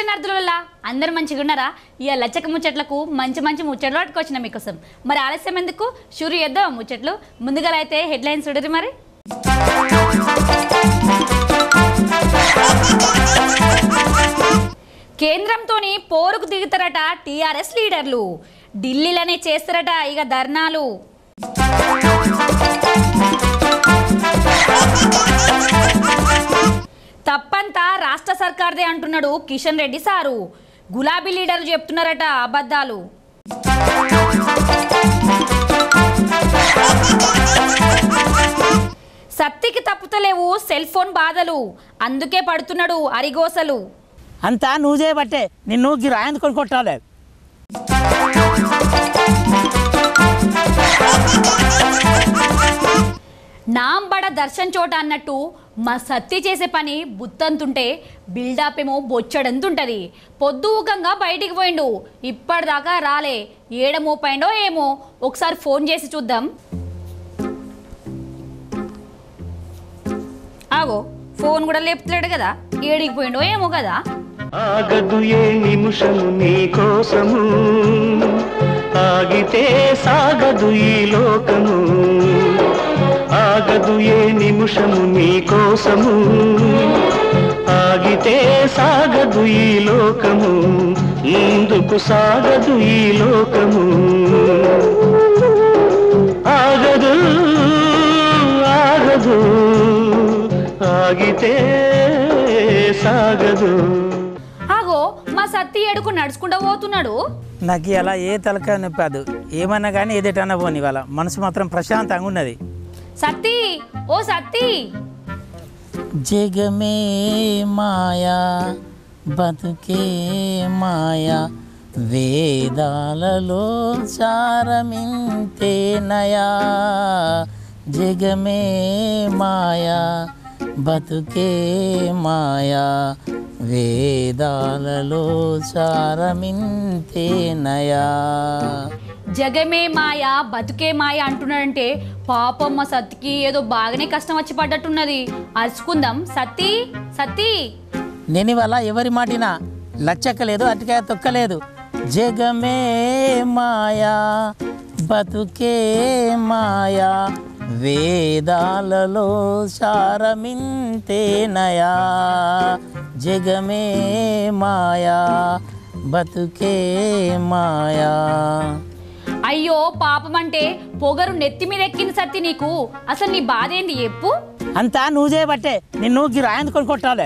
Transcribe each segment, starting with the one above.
శనార్థుల వల్ల అందరు మంచిగా ఉన్నారా ఇక లచ్చక ముచ్చట్లకు మంచి మంచి ముచ్చట్లు పట్టుకొచ్చిన మీకోసం మరి ఆలస్యం ఎందుకు షూరు చేద్దాం ఆ ముచ్చట్లు ముందుగా అయితే హెడ్లైన్స్ చూడరు మరి కేంద్రంతోని పోరుకు దిగుతారట టీఆర్ఎస్ లీడర్లు ఢిల్లీలోనే చేస్తారట ఇక ధర్నాలు తప్పంతా రాష్ట్ర సర్కార్దే అంటున్నాడు కిషన్ రెడ్డి సారు గులాబీ లీడర్లు చెప్తున్నారట అబద్ధాలు సత్తికి తప్పుతలేవు సెల్ ఫోన్ బాధలు అందుకే పడుతున్నాడు అరిగోసలు అంతా నువ్వు చేయబట్టే నిన్ను గి రాయందుకొని కొట్టాలి నాంబడ దర్శన్ చోట అన్నట్టు మా సత్తి చేసే పని బుత్తంతుంటే బిల్డప్ ఏమో బొచ్చడంతుంటది పొద్దుకంగా బయటికి పోయిండు ఇప్పటిదాకా రాలే ఏడ మోపైండో ఏమో ఒకసారి ఫోన్ చేసి చూద్దాం ఆగో ఫోన్ కూడా లేపుతలేడు కదా ఏడికి పోయిండో ఏమో కదా ఆగదు ఏ నిమిషము నీ కోసము ఆగితే సాగదు ఈ లోకము ఆగదు ఏ నిమిషము నీ కోసము ఆగితే సాగదు ఈ లోకము ముందుకు సాగదు ఈ లోకము ఆగదు ఆగదు ఆగితే సాగదు ఆగో మా సత్తి ఏడుకు నడుచుకుంటూ పోతున్నాడు నాకు ఇలా ఏ తలకాయ నొప్పాదు ఏమన్నా కానీ ఏదేటన్నా పోని ఇవాళ మనసు మాత్రం ప్రశాంతంగా ఉన్నది సత్తి ఓ సత్తి జగమే మాయా బతుకే మాయా వేదాలలో సారమింతే నయా జగమే మాయా బతుకే మాయా వేదాలలో సారమింతే నయా జగమే మాయ బతుకే మాయ అంటున్నాడంటే పాపం మా సత్తికి ఏదో బాగానే కష్టం వచ్చి పడ్డట్టున్నది అరుచుకుందాం సత్తి సత్తి నేను ఇవాళ ఎవరి మాటినా లచ్చక్కలేదు అటికాయ తొక్కలేదు జగమే మాయా బతుకే మాయా వేదాలలో సారమింతేనయా జగమే మాయా బతుకే మాయా అయ్యో పాపం అంటే పొగరు నెత్తి మీద ఎక్కింది సత్తి నీకు అసలు నీ బాధ ఏంది చెప్పు అంతా నువ్వు చేయబట్టే నిన్ను గి రాయందుకొని కొట్టాలి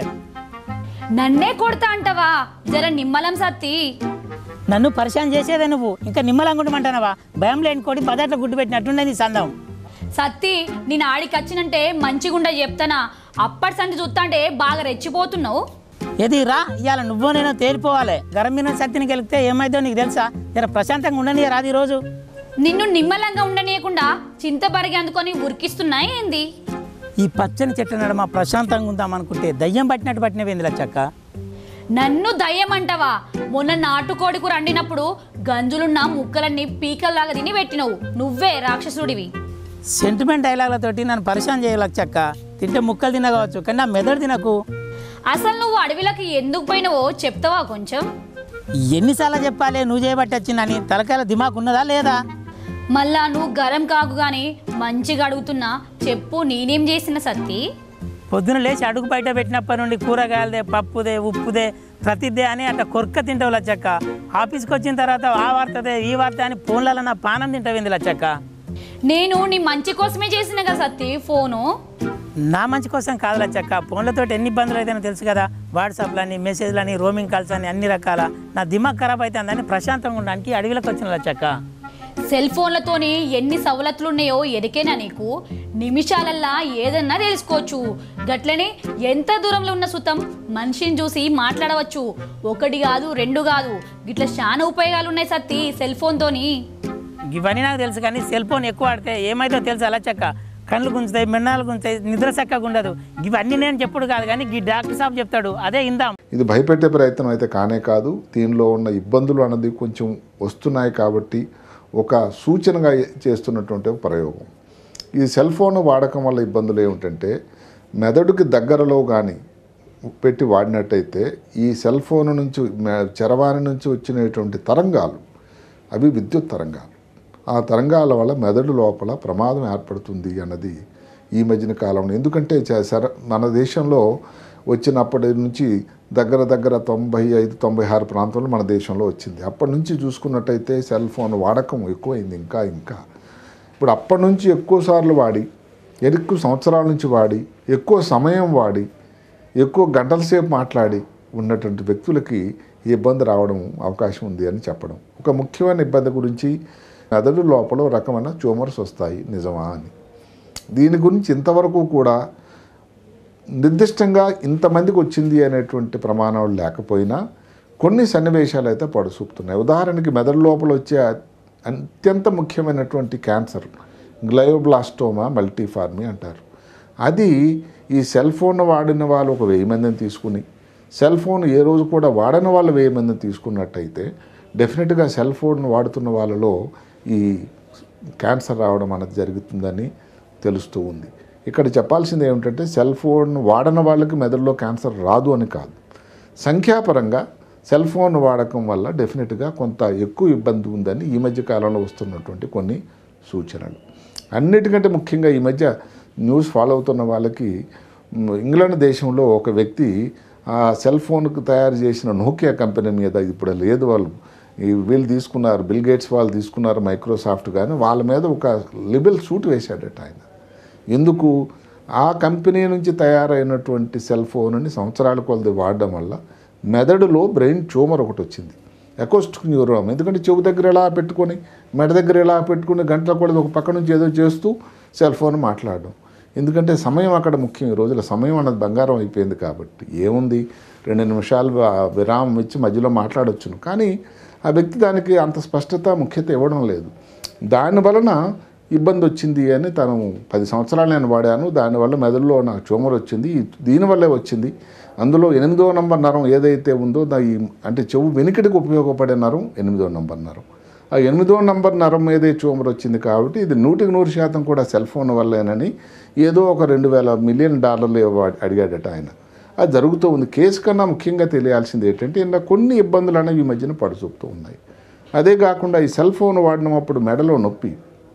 నన్నే కొడతా అంటావా జర నిమ్మలం సత్తి నన్ను పరిచయం చేసేదే నువ్వు ఇంకా నిమ్మలంగా ఉండమంటానవా భయం లేని కోడి బదట్లో గుడ్డు పెట్టినట్టున్నది ఈ సందం సత్తి నేను ఆడికి వచ్చినంటే మంచిగుండ చెప్తానా అప్పటి సంటి చూస్తాంటే బాగా రెచ్చిపోతున్నావు ఏది రా ఇవాళ నువ్వు నేను తేలిపోవాలి గరం మీద శక్తిని గెలిపితే ఏమైందో నీకు తెలుసా జర ప్రశాంతంగా ఉండని రాదు ఈరోజు నిన్ను నిమ్మలంగా ఉండనీయకుండా చింత బరిగి అందుకొని ఉరికిస్తున్నా ఏంది ఈ పచ్చని చెట్ల నడమ ప్రశాంతంగా ఉందాం అనుకుంటే దయ్యం పట్టినట్టు పట్టినవేంది లచ్చక్క నన్ను దయ్యమంటావా మొన్న నాటుకోడి కూర వండినప్పుడు గంజులున్న ముక్కలన్నీ పీకల్లాగా తిని పెట్టినవు నువ్వే రాక్షసుడివి సెంటిమెంట్ డైలాగ్లతోటి నన్ను పరిశాన్ చేయలచ్చక్క తింటే ముక్కలు తినగవచ్చు కానీ నా మెదడు తినకు అసలు నువ్వు అడవిలోకి ఎందుకు పోయినవో చెప్తావా కొంచెం ఎన్నిసార్లు చెప్పాలి నువ్వు చేయబట్టి వచ్చిందని తలకాయల దిమాకు ఉన్నదా లేదా మళ్ళా నువ్వు గరం కాకు గాని మంచిగా అడుగుతున్నా చెప్పు నేనేం చేసిన సత్తి పొద్దున లేచి అడుగు బయట పెట్టినప్పటి నుండి కూరగాయలదే పప్పుదే ఉప్పుదే ప్రతిదే అని అట్లా కొరక తింటావు లచ్చక్క ఆఫీస్కి వచ్చిన తర్వాత ఆ వార్తదే ఈ వార్త అని ఫోన్లలో నా పానం తింటావింది లచ్చక్క నేను నీ మంచి కోసమే చేసిన కదా సత్తి ఫోను నా మంచి కోసం కాదు లచ్చక్క ఫోన్లతో ఎన్ని ఇబ్బందులు అయితేనో తెలుసు కదా వాట్సాప్లని మెసేజ్లని రోమింగ్ కాల్స్ అని అన్ని రకాల నా దిమాగ్ ఖరాబ్ అవుతుందని ప్రశాంతంగా ఉండడానికి అడవిలోకి వచ్చిన లచ్చక్క సెల్ ఫోన్లతోని ఎన్ని సవలతులు ఉన్నాయో ఎరికేనా నీకు నిమిషాలల్లా ఏదన్నా తెలుసుకోవచ్చు గట్లనే ఎంత దూరంలో ఉన్న సుతం మనిషిని చూసి మాట్లాడవచ్చు ఒకటి కాదు రెండు కాదు గిట్ల చాలా ఉపయోగాలు ఉన్నాయి సత్తి సెల్ ఫోన్తోని ఇవన్నీ నాకు తెలుసు కానీ సెల్ ఫోన్ ఎక్కువ ఆడితే ఏమైతే తెలుసు లచ్చక్క కళ్ళు గుంజుతాయి మిన్నాలు గుంజుతాయి నిద్ర చక్కగా ఉండదు ఇవన్నీ నేను చెప్పుడు కాదు కానీ ఈ డాక్టర్ సాబ్ చెప్తాడు అదే ఇందాం ఇది భయపెట్టే ప్రయత్నం అయితే కానే కాదు దీనిలో ఉన్న ఇబ్బందులు అన్నది కొంచెం వస్తున్నాయి కాబట్టి ఒక సూచనగా చేస్తున్నటువంటి ఒక ప్రయోగం ఈ సెల్ ఫోన్ వాడకం వల్ల ఇబ్బందులు ఏమిటంటే మెదడుకి దగ్గరలో కానీ పెట్టి వాడినట్టయితే ఈ సెల్ ఫోన్ నుంచి మే- చరవాణి నుంచి వచ్చినటువంటి తరంగాలు అవి విద్యుత్ తరంగాలు ఆ తరంగాల వల్ల మెదడు లోపల ప్రమాదం ఏర్పడుతుంది అన్నది ఈ మధ్యన కాలంలో ఎందుకంటే చ- సర మన దేశంలో వచ్చినప్పటి నుంచి దగ్గర దగ్గర తొంభై ఐదు తొంభై ఆరు ప్రాంతంలో మన దేశంలో వచ్చింది అప్పటి నుంచి చూసుకున్నట్టయితే సెల్ ఫోన్ వాడకం ఎక్కువైంది ఇంకా ఇంకా ఇప్పుడు అప్పటి నుంచి ఎక్కువ సార్లు వాడి ఎక్కువ సంవత్సరాల నుంచి వాడి ఎక్కువ సమయం వాడి ఎక్కువ గంటల సేపు మాట్లాడి ఉన్నటువంటి వ్యక్తులకి ఈ ఇబ్బంది రావడం అవకాశం ఉంది అని చెప్పడం ఒక ముఖ్యమైన ఇబ్బంది గురించి మెదడు లోపల ఒక రకమైన ట్యూమర్స్ వస్తాయి నిజమా అని దీని గురించి ఇంతవరకు కూడా నిర్దిష్టంగా ఇంతమందికి వచ్చింది అనేటువంటి ప్రమాణాలు లేకపోయినా కొన్ని సన్నివేశాలు అయితే పడుసూపుతున్నాయి ఉదాహరణకి మెదడు లోపల వచ్చే అత్యంత ముఖ్యమైనటువంటి క్యాన్సర్ గ్లయోబ్లాస్టోమా మల్టీఫార్మీ అంటారు అది ఈ సెల్ ఫోన్ వాడిన వాళ్ళు ఒక వెయ్యి మందిని తీసుకుని సెల్ ఫోన్ ఏ రోజు కూడా వాడని వాళ్ళు వెయ్యి మందిని తీసుకున్నట్టయితే డెఫినెట్గా సెల్ ఫోన్ వాడుతున్న వాళ్ళలో ఈ క్యాన్సర్ రావడం అనేది జరుగుతుందని తెలుస్తూ ఉంది ఇక్కడ చెప్పాల్సింది ఏమిటంటే సెల్ ఫోన్ వాడని వాళ్ళకి మెదడులో క్యాన్సర్ రాదు అని కాదు సంఖ్యాపరంగా సెల్ ఫోన్ వాడకం వల్ల డెఫినెట్గా కొంత ఎక్కువ ఇబ్బంది ఉందని ఈ మధ్య కాలంలో వస్తున్నటువంటి కొన్ని సూచనలు అన్నిటికంటే ముఖ్యంగా ఈ మధ్య న్యూస్ ఫాలో అవుతున్న వాళ్ళకి మ్, ఇంగ్లాండ్ దేశంలో ఒక వ్యక్తి ఆ సెల్ ఫోన్కు తయారు చేసిన నోకియా కంపెనీ మీద ఇప్పుడు లేదు వాళ్ళు ఈ వీళ్ళు తీసుకున్నారు బిల్ గేట్స్ వాళ్ళు తీసుకున్నారు మైక్రోసాఫ్ట్ కానీ వాళ్ళ మీద ఒక లిబెల్ సూట్ వేశాడట ఆయన ఎందుకు ఆ కంపెనీ నుంచి తయారైనటువంటి సెల్ ఫోన్ని సంవత్సరాల కొలది వాడడం వల్ల మెదడులో బ్రెయిన్ ట్యూమర్ ఒకటి వచ్చింది ఎకోస్టిక్ న్యూరోమ్ ఎందుకంటే చెవు దగ్గర ఎలా పెట్టుకొని మెడ దగ్గర ఎలా పెట్టుకుని గంటల కొలది ఒక పక్క నుంచి ఏదో చేస్తూ సెల్ ఫోన్ మాట్లాడడం ఎందుకంటే సమయం అక్కడ ముఖ్యం ఈ రోజుల సమయం అన్నది బంగారం అయిపోయింది కాబట్టి ఏముంది రెండు నిమిషాలు ఆ విరామం ఇచ్చి మధ్యలో మాట్లాడొచ్చును కానీ ఆ వ్యక్తి దానికి అంత స్పష్టత ముఖ్యత ఇవ్వడం లేదు దాని వలన ఇబ్బంది వచ్చింది అని తను పది సంవత్సరాలు నేను వాడాను దానివల్ల మెదడులో నాకు ట్యూమర్ వచ్చింది ఈ- దీనివల్లే వచ్చింది అందులో ఎనిమిదో నంబర్ నరం ఏదైతే ఉందో దా ఈ అంటే చెవు వెనుకటికి ఉపయోగపడే నరం ఎనిమిదో నంబర్ నరం ఆ ఎనిమిదో నంబర్ నరం మీదే ట్యూమర్ వచ్చింది కాబట్టి ఇది నూటికి నూరు శాతం కూడా సెల్ ఫోన్ వల్లేనని ఏదో ఒక రెండు వేల మిలియన్ డాలర్లు ఇవ్వ- అడిగాడట ఆయన అది జరుగుతూ ఉంది కేసు కన్నా ముఖ్యంగా తెలియాల్సింది ఏంటంటే ఇలా కొన్ని ఇబ్బందులు అనేవి ఈ మధ్యన పడుచూపుతూ ఉన్నాయి అదే కాకుండా ఈ సెల్ ఫోన్ వాడినప్పుడు మెడలో నొప్పి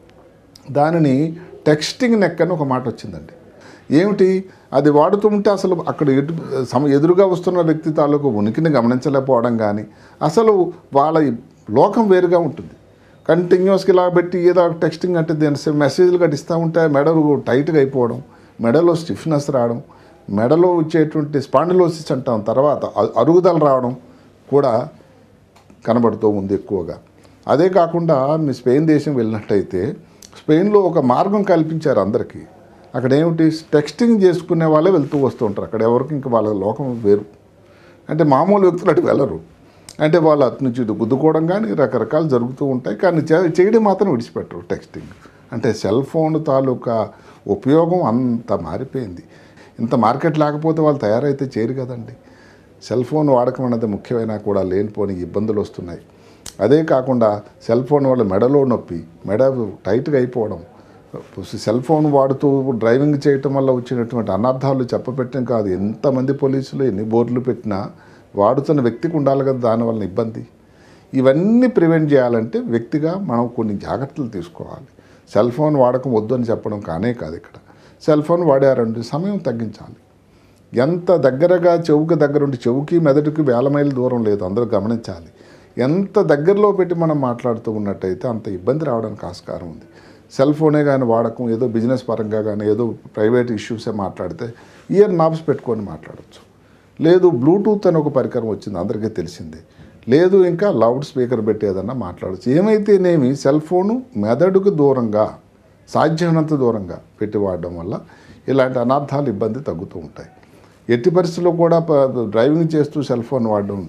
దానిని టెక్స్టింగ్ నెక్ అని ఒక మాట వచ్చిందండి ఏమిటి అది వాడుతూ ఉంటే అసలు అక్కడ ఎటు సమ ఎదురుగా వస్తున్న వ్యక్తి తాలూకు ఉనికిని గమనించలేకపోవడం కానీ అసలు వాళ్ళ లోకం వేరుగా ఉంటుంది కంటిన్యూస్గా ఇలా పెట్టి ఏదో ఒక టెక్స్టింగ్ అంటే దేని మెసేజ్లు కట్టిస్తూ ఉంటే మెడలు టైట్గా అయిపోవడం మెడలో స్టిఫ్నెస్ రావడం మెడలో వచ్చేటువంటి స్పాండిలోసిస్ అంటాం తర్వాత అ- అరుగుదల రావడం కూడా కనబడుతూ ఉంది ఎక్కువగా అదే కాకుండా మీ స్పెయిన్ దేశం వెళ్ళినట్టయితే స్పెయిన్లో ఒక మార్గం కల్పించారు అందరికీ అక్కడ ఏమిటి టెక్స్టింగ్ చేసుకునే వాళ్ళే వెళ్తూ వస్తూ ఉంటారు అక్కడ ఎవరికి ఇంకా వాళ్ళ లోకం వేరు అంటే మామూలు వ్యక్తులు అటు వెళ్ళరు అంటే వాళ్ళు అటు నుంచి ఇటు గుద్దుకోవడం కానీ రకరకాలు జరుగుతూ ఉంటాయి కానీ చే- చేయడం మాత్రం విడిచిపెట్టరు టెక్స్టింగ్ అంటే సెల్ ఫోన్ తాలూకా ఉపయోగం అంత మారిపోయింది ఇంత మార్కెట్ లేకపోతే వాళ్ళు తయారైతే చేయరు కదండి సెల్ ఫోన్ వాడకం అనేది ముఖ్యమైనా కూడా లేనిపోని ఇబ్బందులు వస్తున్నాయి అదే కాకుండా సెల్ ఫోన్ వల్ల మెడలో నొప్పి మెడ టైట్గా అయిపోవడం సెల్ ఫోన్ వాడుతూ డ్రైవింగ్ చేయటం వల్ల వచ్చినటువంటి అనర్థాలు చెప్పపెట్టడం కాదు ఎంతమంది పోలీసులు ఎన్ని బోర్డులు పెట్టినా వాడుతున్న వ్యక్తికి ఉండాలి కదా దానివల్ల ఇబ్బంది ఇవన్నీ ప్రివెంట్ చేయాలంటే వ్యక్తిగా మనం కొన్ని జాగ్రత్తలు తీసుకోవాలి సెల్ ఫోన్ వాడకం వద్దు అని చెప్పడం కానే కాదు ఇక్కడ సెల్ ఫోన్ వాడారంటే సమయం తగ్గించాలి ఎంత దగ్గరగా చెవుకి దగ్గర ఉండి చెవుకి మెదడుకి వేల మైలు దూరం లేదు అందరూ గమనించాలి ఎంత దగ్గరలో పెట్టి మనం మాట్లాడుతూ ఉన్నట్టయితే అంత ఇబ్బంది రావడానికి ఆస్కారం ఉంది సెల్ ఫోనే కానీ వాడకం ఏదో బిజినెస్ పరంగా కానీ ఏదో ప్రైవేట్ ఇష్యూసే మాట్లాడితే ఇయర్ నాబ్స్ పెట్టుకొని మాట్లాడచ్చు లేదు బ్లూటూత్ అని ఒక పరికరం వచ్చింది అందరికీ తెలిసిందే లేదు ఇంకా లౌడ్ స్పీకర్ పెట్టి ఏదన్నా మాట్లాడచ్చు ఏమైతేనేమి సెల్ ఫోను మెదడుకు దూరంగా సాధ్యమైనంత దూరంగా పెట్టి వాడడం వల్ల ఇలాంటి అనర్థాలు ఇబ్బంది తగ్గుతూ ఉంటాయి ఎట్టి పరిస్థితుల్లో కూడా ప- డ్రైవింగ్ చేస్తూ సెల్ ఫోన్ వాడడం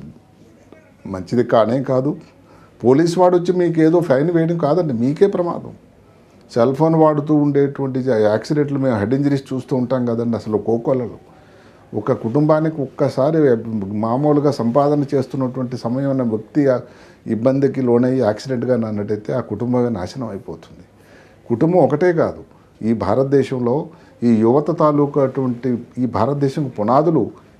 మంచిది కానే కాదు పోలీస్ వాడు వచ్చి మీకు ఏదో ఫైన్ వేయడం కాదండి మీకే ప్రమాదం సెల్ ఫోన్ వాడుతూ ఉండేటువంటి యాక్సిడెంట్లు మేము హెడ్ ఇంజరీస్ చూస్తూ ఉంటాం కదండి అసలు కోకోలలో ఒక కుటుంబానికి ఒక్కసారి మామూలుగా సంపాదన చేస్తున్నటువంటి సమయం అనే వ్యక్తి ఆ ఇబ్బందికి లోనయ్యి యాక్సిడెంట్గా అన్నట్టయితే ఆ కుటుంబమే నాశనం అయిపోతుంది కుటుంబం ఒకటే కాదు ఈ భారతదేశంలో ఈ యువత తాలూకు అటువంటి ఈ భారతదేశం పునాదులు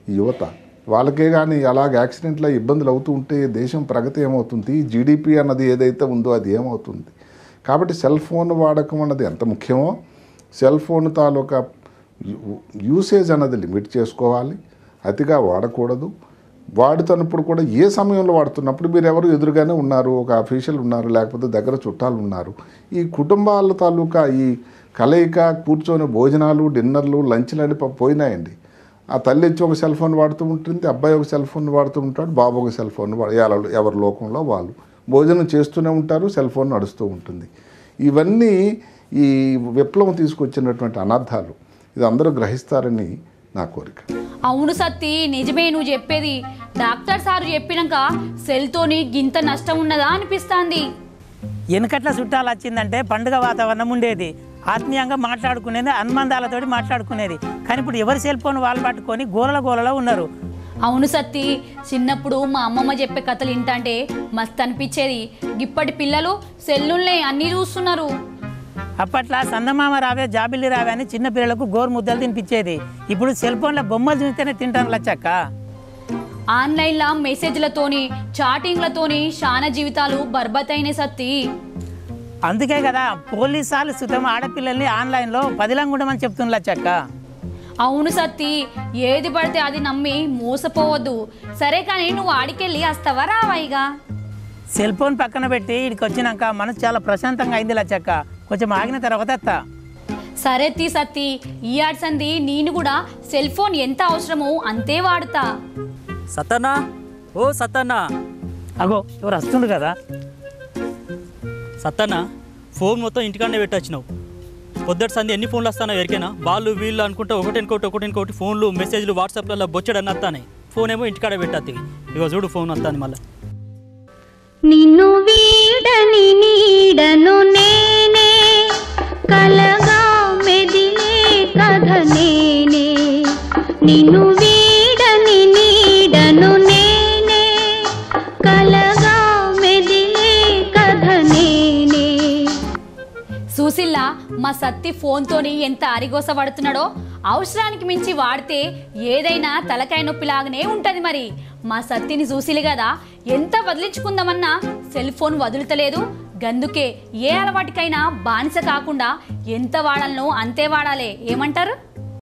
ఈ యువత వాళ్ళకే కానీ అలాగ యాక్సిడెంట్లో ఇబ్బందులు అవుతూ ఉంటే దేశం ప్రగతి ఏమవుతుంది జీడిపి అన్నది ఏదైతే ఉందో అది ఏమవుతుంది కాబట్టి సెల్ ఫోన్ వాడకం అన్నది ఎంత ముఖ్యమో సెల్ ఫోన్ తాలూకా యూ- యూసేజ్ అన్నది లిమిట్ చేసుకోవాలి అతిగా వాడకూడదు వాడుతున్నప్పుడు కూడా ఏ సమయంలో వాడుతున్నప్పుడు మీరు ఎవరు ఎదురుగానే ఉన్నారు ఒక అఫీషియల్ ఉన్నారు లేకపోతే దగ్గర చుట్టాలు ఉన్నారు ఈ కుటుంబాల తాలూకా ఈ కలయిక కూర్చొని భోజనాలు డిన్నర్లు లంచ్లు అని ప- పోయినాయండి ఆ తల్లి వచ్చి ఒక సెల్ ఫోన్ వాడుతూ ఉంటుంది అబ్బాయి ఒక సెల్ ఫోన్ వాడుతూ ఉంటాడు బాబు ఒక సెల్ ఫోన్ వా- ఎవరి ఎవరి లోకంలో వాళ్ళు భోజనం చేస్తూనే ఉంటారు సెల్ ఫోన్ నడుస్తూ ఉంటుంది ఇవన్నీ ఈ విప్లవం తీసుకొచ్చినటువంటి అనర్థాలు ఇది అందరూ గ్రహిస్తారని నా కోరిక అవును సత్తి నిజమే నువ్వు చెప్పేది డాక్టర్ సార్ చెప్పినాక సెల్తోని గింత నష్టం ఉన్నదా అనిపిస్తాంది వెనకట్ల చుట్టాలు వచ్చిందంటే పండుగ వాతావరణం ఉండేది ఆత్మీయంగా మాట్లాడుకునేది అనుబంధాలతోటి మాట్లాడుకునేది కానీ ఇప్పుడు ఎవరి సెల్ ఫోన్ వాళ్ళు పట్టుకొని గోలల గోలలో ఉన్నారు అవును సత్తి చిన్నప్పుడు మా అమ్మమ్మ చెప్పే కథలు వింటాంటే మస్తు అనిపించేది ఇప్పటి పిల్లలు సెల్లుల్నే అన్నీ చూస్తున్నారు అప్పట్లో సందమామ రావే జాబిల్లి రావే అని చిన్న పిల్లలకు గోరు ముద్దలు తినిపించేది ఇప్పుడు సెల్ ఫోన్లో బొమ్మలు చూస్తేనే తింటాను లచ్చక్క ఆన్లైన్లో మెసేజ్లతోని చాటింగ్లతోని చాలా జీవితాలు బర్బతైన సత్తి అందుకే కదా పోలీసు వాళ్ళు సుతం ఆడపిల్లల్ని ఆన్లైన్లో పదిలంగుండమని చెప్తున్నా లచ్చక్క అవును సత్తి ఏది పడితే అది నమ్మి మోసపోవద్దు సరే కానీ నువ్వు ఆడికెళ్ళి వస్తావా రావాయిగా సెల్ ఫోన్ పక్కన పెట్టి ఇక్కడికి వచ్చినాక మనసు చాలా ప్రశాంతంగా అయింది లచ్చక్క కొంచెం ఆగిన తర్వాత వస్తా. సరే తీ సత్తి ఈ ఆడ్సంది నేను కూడా సెల్ ఫోన్ ఎంత అవసరమో అంతే వాడుతా సతన్నా ఓ సతన్నా అగో ఎవరు వస్తుండు కదా సతన్నా ఫోన్ మొత్తం ఇంటికాడనే పెట్టొచ్చినావు పొద్దుటి సంది ఎన్ని ఫోన్లు వస్తానో ఎరికైనా వాళ్ళు వీళ్ళు అనుకుంటే ఒకటి ఇంకోటి ఒకటి ఇంకోటి ఫోన్లు మెసేజ్లు వాట్సాప్లలో బొచ్చడని వస్తాయి ఫోన్ ఏమో ఇంటికాడ పెట్టద్ది ఇగో చూడు ఫోన్ వస్తాను మళ్ళీ నిన్ను వీడని నీడను నేనే కలగా మెదిలే కథ నేనే నిన్ను వీడని నీడను నేనే కలగా మెదిలే కథ నేనే సుశీల్లా మా సత్తి ఫోన్తోని ఎంత అరిగోస పడుతున్నాడో అవసరానికి మించి వాడితే ఏదైనా తలకాయ నొప్పిలాగానే ఉంటది మరి మా సత్తిని చూసిలు కదా ఎంత వదిలించుకుందామన్నా సెల్ ఫోన్ వదులుతలేదు గందుకే ఏ అలవాటికైనా బానిస కాకుండా ఎంత వాడాలనో అంతే వాడాలి ఏమంటారు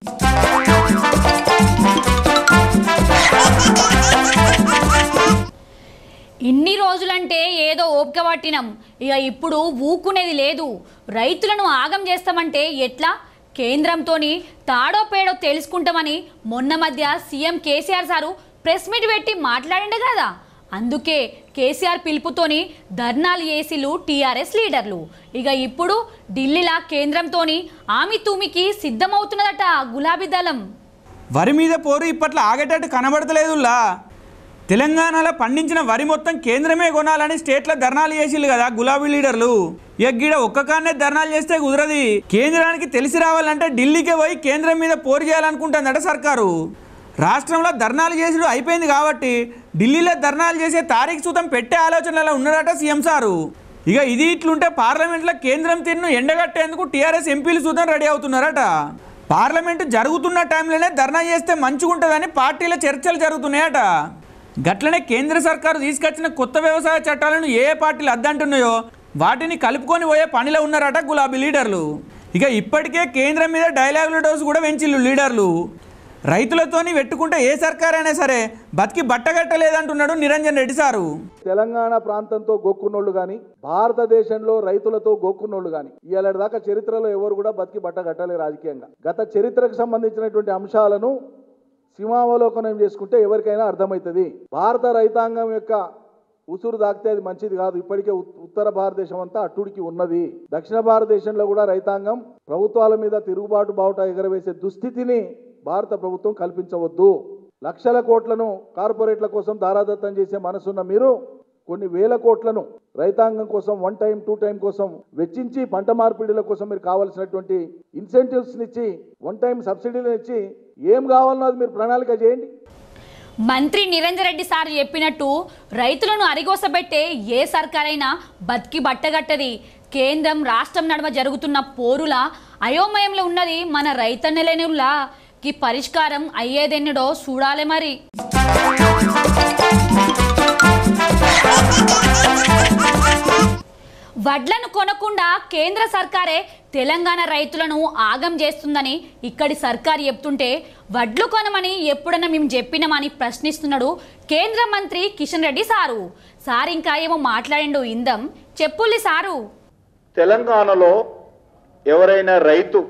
ఇన్ని రోజులంటే ఏదో ఓపిక పట్టినాం ఇక ఇప్పుడు ఊకునేది లేదు రైతులను ఆగం చేస్తామంటే ఎట్లా కేంద్రంతోని తాడో పేడో తెలుసుకుంటామని మొన్న మధ్య సీఎం కేసీఆర్ సారు ప్రెస్ మీట్ పెట్టి మాట్లాడిండు కదా అందుకే కేసీఆర్ పిలుపుతోని ధర్నాలు చేసిలు టీఆర్ఎస్ లీడర్లు ఇక ఇప్పుడు ఢిల్లీలా కేంద్రంతోని ఆమి తూమికి సిద్ధమవుతున్నదట గులాబీ దళం వరి మీద పోరు ఇప్పట్లో ఆగేటట్టు కనబడతలేదులా తెలంగాణలో పండించిన వరి మొత్తం కేంద్రమే కొనాలని స్టేట్లో ధర్నాలు చేసిల్లు కదా గులాబీ లీడర్లు ఎగ్గీడ ఒక్క కాన్నే ధర్నాలు చేస్తే కుదరది కేంద్రానికి తెలిసి రావాలంటే ఢిల్లీకే పోయి కేంద్రం మీద పోరు చేయాలనుకుంటుందట సర్కారు రాష్ట్రంలో ధర్నాలు చేసుడు అయిపోయింది కాబట్టి ఢిల్లీలో ధర్నాలు చేసే తారీఖు సూతం పెట్టే ఆలోచనలో ఉన్నారట సీఎం సారు ఇక ఇది ఇట్లుంటే పార్లమెంట్లో కేంద్రం తీరును ఎండగట్టేందుకు టీఆర్ఎస్ ఎంపీలు సూతం రెడీ అవుతున్నారట పార్లమెంటు జరుగుతున్న టైంలోనే ధర్నా చేస్తే మంచిగుంటుందని పార్టీల చర్చలు జరుగుతున్నాయట గట్లనే కేంద్ర సర్కారు తీసుకొచ్చిన కొత్త వ్యవసాయ చట్టాలను ఏ ఏ పార్టీలు అద్దంటున్నాయో వాటిని కలుపుకొని పోయే పనిలో ఉన్నారట గులాబీ లీడర్లు ఇక ఇప్పటికే కేంద్రం మీద డైలాగుల డోసు కూడా పెంచిల్లు లీడర్లు రైతులతోని పెట్టుకుంటే ఏ సర్కారైనా సరే బతికి బట్టగట్టలేదంటున్నాడు నిరంజన్ రెడ్డి సారు తెలంగాణ ప్రాంతంతో గోక్కున్నోళ్ళు కానీ భారతదేశంలో రైతులతో గోక్కున్నోళ్ళు కానీ ఇవాళ దాకా చరిత్రలో ఎవరు కూడా బతికి బట్ట కట్టలేదు రాజకీయంగా గత చరిత్రకు సంబంధించినటువంటి అంశాలను సీమావలోకనం చేసుకుంటే ఎవరికైనా అర్థమవుతుంది భారత రైతాంగం యొక్క ఉసురు దాకితే అది మంచిది కాదు ఇప్పటికే ఉత్- ఉత్తర భారతదేశం అంతా అట్టుడికి ఉన్నది దక్షిణ భారతదేశంలో కూడా రైతాంగం ప్రభుత్వాల మీద తిరుగుబాటు బావుట ఎగరవేసే దుస్థితిని భారత ప్రభుత్వం కల్పించవద్దు లక్షల కోట్లను కార్పొరేట్ల కోసం దారాదత్తం చేసే మనసున్న మీరు కొన్ని వేల కోట్లను రైతాంగం కోసం వన్ టైం టూ టైం కోసం వెచ్చించి పంట మార్పిడిల కోసం మీరు కావాల్సినటువంటి ఇన్సెంటివ్స్ ఇచ్చి వన్ టైం సబ్సిడీలను ఇచ్చి ఏం కావాలనో అది మీరు ప్రణాళిక చేయండి మంత్రి నిరంజన్ రెడ్డి సార్ చెప్పినట్టు రైతులను అరిగోసబెట్టే ఏ సర్కారైనా బతికి బట్టగట్టది కేంద్రం రాష్ట్రం నడుమ జరుగుతున్న పోరుల అయోమయంలో ఉన్నది మన రైతన్నలేనులా ఈ పరిష్కారం అయ్యేదెన్నడో చూడాలి మరి వడ్లను కొనకుండా కేంద్ర సర్కారే తెలంగాణ రైతులను ఆగం చేస్తుందని ఇక్కడి సర్కారు చెప్తుంటే వడ్లు కొనమని ఎప్పుడన్నా మేము చెప్పినామని ప్రశ్నిస్తున్నాడు కేంద్ర మంత్రి కిషన్ రెడ్డి సారు సార్ ఇంకా ఏమో మాట్లాడిండు ఇందం చెప్పుల్లి సారు తెలంగాణలో ఎవరైనా రైతు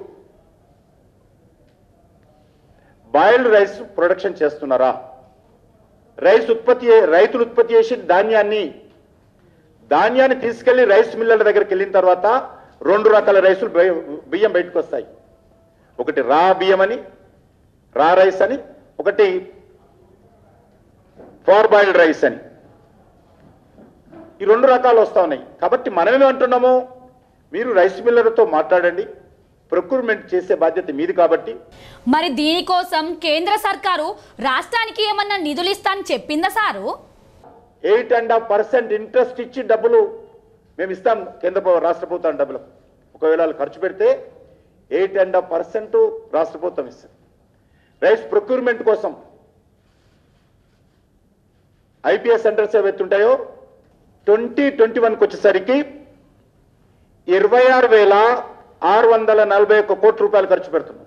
బాయిల్డ్ రైస్ ప్రొడక్షన్ చేస్తున్నారా రైస్ ఉత్పత్తి రైతులు ఉత్పత్తి చేసి ధాన్యాన్ని ధాన్యాన్ని తీసుకెళ్లి రైస్ మిల్లర్ల దగ్గరికి వెళ్ళిన తర్వాత రెండు రకాల రైసులు బయ- బియ్యం బయటకు వస్తాయి ఒకటి రా బియ్యం అని రా రైస్ అని ఒకటి ఫార్ బాయిల్డ్ రైస్ అని ఈ రెండు రకాలు వస్తా ఉన్నాయి కాబట్టి మనమేమంటున్నాము మీరు రైస్ మిల్లర్తో మాట్లాడండి ప్రొక్యూర్మెంట్ చేసే బాధ్యత మీది కాబట్టి మరి దీనికోసం కేంద్ర సర్కారు రాష్ట్రానికి ఏమన్నా నిధులు ఇస్తా అని చెప్పిందా సారు eight and half percent interest ఇచ్చి డబ్బులు మేము ఇస్తాం కేంద్ర ప్ర- రాష్ట్ర ప్రభుత్వం డబ్బులు ఒకవేళ వాళ్ళు ఖర్చు పెడితే ఎయిట్ అండ్ హాఫ్ పర్సెంట్ రాష్ట్ర ప్రభుత్వం ఇస్తుంది రైస్ ప్రొక్యూర్మెంట్ కోసం ఐపీఎస్ సెంటర్స్ ఏవైతే ఉంటాయో ట్వంటీ ట్వంటీ వన్కి వచ్చేసరికి ఇరవై ఆరు వేల ఆరు వందల నలభై ఒక్క కోట్ల రూపాయలు ఖర్చు పెడుతున్నాం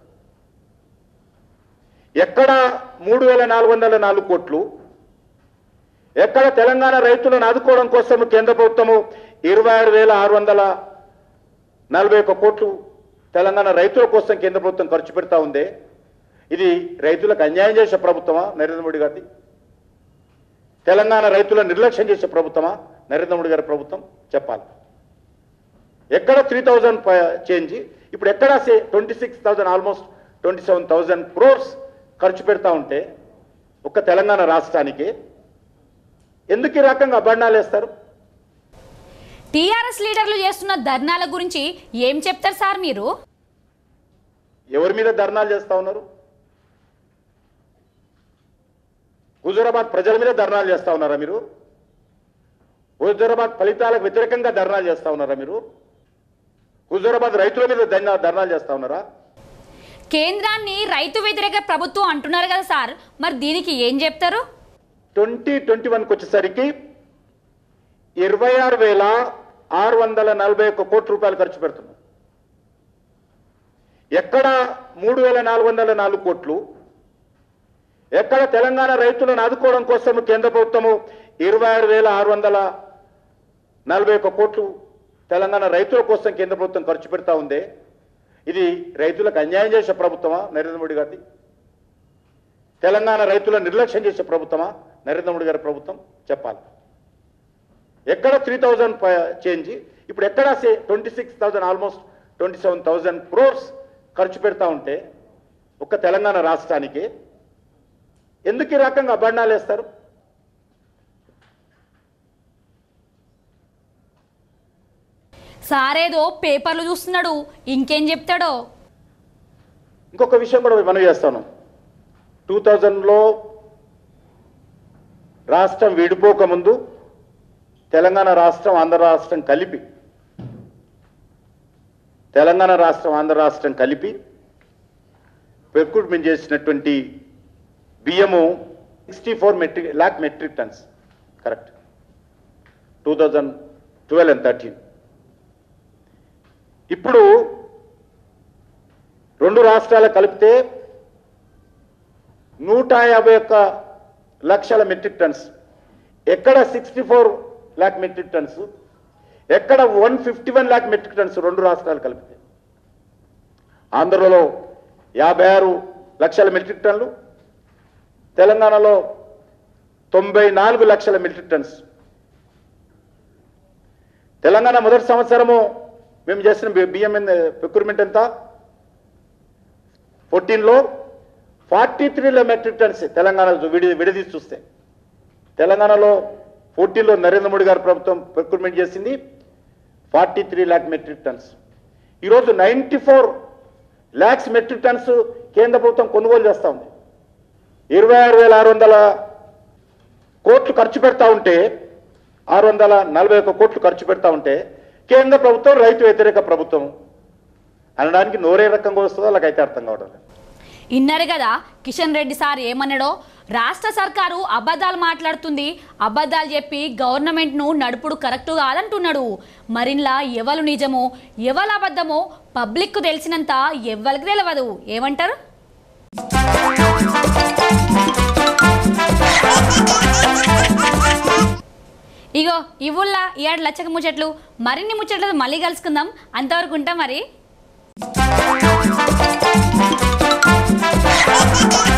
ఎక్కడ మూడు వేల నాలుగు వందల నాలుగు కోట్లు ఎక్కడ తెలంగాణ రైతులను ఆదుకోవడం కోసం కేంద్ర ప్రభుత్వము ఇరవై ఆరు వేల ఆరు వందల నలభై ఒక్క కోట్లు తెలంగాణ రైతుల కోసం కేంద్ర ప్రభుత్వం ఖర్చు పెడతా ఉందే ఇది రైతులకు అన్యాయం చేసే ప్రభుత్వమా నరేంద్ర మోడీ గారిది తెలంగాణ రైతులను నిర్లక్ష్యం చేసే ప్రభుత్వమా నరేంద్ర మోడీ గారి ప్రభుత్వం చెప్పాలి ఎక్కడ త్రీ థౌజండ్ చేంజ్ ఇప్పుడు ఎక్కడ say twenty six thousand almost twenty seven thousand crores ఖర్చు పెడతా ఉంటే ఒక్క తెలంగాణ రాష్ట్రానికి ఎందుకు ఈ రకంగా అభండాలు వేస్తారు టీఆర్ఎస్ లీడర్లు చేస్తున్న ధర్నాల గురించి ఏం చెప్తారు సార్ మీరు ఎవరి మీద ధర్నాలు చేస్తా ఉన్నారు హుజూరాబాద్ ప్రజల మీద ధర్నాలు చేస్తా ఉన్నారా మీరు హుజూరాబాద్ ఫలితాలకు వ్యతిరేకంగా ధర్నాలు చేస్తా ఉన్నారా మీరు హుజూరాబాద్ రైతుల మీద ధర్నా- ధర్నాలు చేస్తా ఉన్నారా కేంద్రాన్ని రైతు వ్యతిరేక ప్రభుత్వం అంటున్నారు కదా సార్ మరి దీనికి ఏం చెప్తారు ట్వంటీ ట్వంటీ వన్కి వచ్చేసరికి ఇరవై ఆరు వేల ఆరు వందల నలభై ఒక్క కోట్ల రూపాయలు ఖర్చు పెడుతున్నాం ఎక్కడ మూడు వేల నాలుగు వందల నాలుగు కోట్లు ఎక్కడ తెలంగాణ రైతులను ఆదుకోవడం కోసం కేంద్ర ప్రభుత్వము ఇరవై ఆరు వేల ఆరు వందల నలభై ఒక్క కోట్లు తెలంగాణ రైతుల కోసం కేంద్ర ప్రభుత్వం ఖర్చు పెడతా ఉందే ఇది రైతులకు అన్యాయం చేసే ప్రభుత్వమా నరేంద్ర మోడీ గారిది తెలంగాణ రైతులను నిర్లక్ష్యం చేసే ప్రభుత్వమా నరేంద్ర మోడీ గారి ప్రభుత్వం చెప్పాలి ఎక్కడ త్రీ థౌజండ్ చేంజ్ ఇప్పుడు ఎక్కడ say twenty six thousand almost twenty seven thousand crores ఖర్చు పెడతా ఉంటే ఒక్క తెలంగాణ రాష్ట్రానికి ఎందుకు ఈ రకంగా అభండాలు వేస్తారు సారేదో పేపర్లు చూస్తున్నాడు ఇంకేం చెప్తాడో ఇంకొక విషయం కూడా మనం చేస్తాను టూ థౌజండ్లో రాష్ట్రం విడిపోక ముందు తెలంగాణ రాష్ట్రం ఆంధ్ర రాష్ట్రం కలిపి తెలంగాణ రాష్ట్రం ఆంధ్ర రాష్ట్రం కలిపి రిక్రూట్మెంట్ చేసినటువంటి బియ్యము sixty four metric lakh metric tons correct two thousand twelve and thirteen ఇప్పుడు రెండు రాష్ట్రాలు కలిపితే నూట యాభై ఒక్క లక్షల మెట్రిక్ టన్స్ ఎక్కడ sixty four lakh metric tons ఎక్కడ one fifty one lakh metric tons రెండు రాష్ట్రాలు కలిపితే ఆంధ్రలో యాభై ఆరు లక్షల మెట్రిక్ టన్లు తెలంగాణలో తొంభై నాలుగు లక్షల మెట్రిక్ టన్స్ తెలంగాణ మొదటి సంవత్సరము మేము చేసిన బి- బియ్యం ప్రొక్యూర్మెంట్ ఎంత ఫోర్టీన్లో forty three metric tons Telangana విడి విడదీసి చూస్తే తెలంగాణలో ఫోర్టీన్లో నరేంద్ర మోడీ గారి ప్రభుత్వం ప్రొక్యూర్మెంట్ చేసింది forty three lakh metric tons ఈరోజు ninety four lakhs metric tons కేంద్ర ప్రభుత్వం కొనుగోలు చేస్తూ ఉంది ఇరవై ఆరు వేల ఆరు వందల కోట్లు ఖర్చు పెడతా ఉంటే ఆరు వందల నలభై ఒక్క కోట్లు ఖర్చు పెడతా ఉంటే కేంద్ర ప్రభుత్వం రైతు వ్యతిరేక ప్రభుత్వం అనడానికి నోరే రకంగా వస్తుందో అలాగైతే అర్థం కావడం లేదు ఇన్నారు కదా కిషన్ రెడ్డి సార్ ఏమన్నాడో రాష్ట్ర సర్కారు అబద్ధాలు మాట్లాడుతుంది అబద్ధాలు చెప్పి గవర్నమెంట్ను నడుపుడు కరెక్ట్ కాదంటున్నాడు మరిన్లా ఎవరు నిజమో ఎవరు అబద్ధమో పబ్లిక్కు తెలిసినంత ఎవరికి తెలియదు ఏమంటారు ఇగో ఇవుల్లా ఏడు లచ్చక ముచ్చట్లు మరిన్ని ముచ్చట్లు మళ్ళీ కలుసుకుందాం అంతవరకు ఉంటాం మరి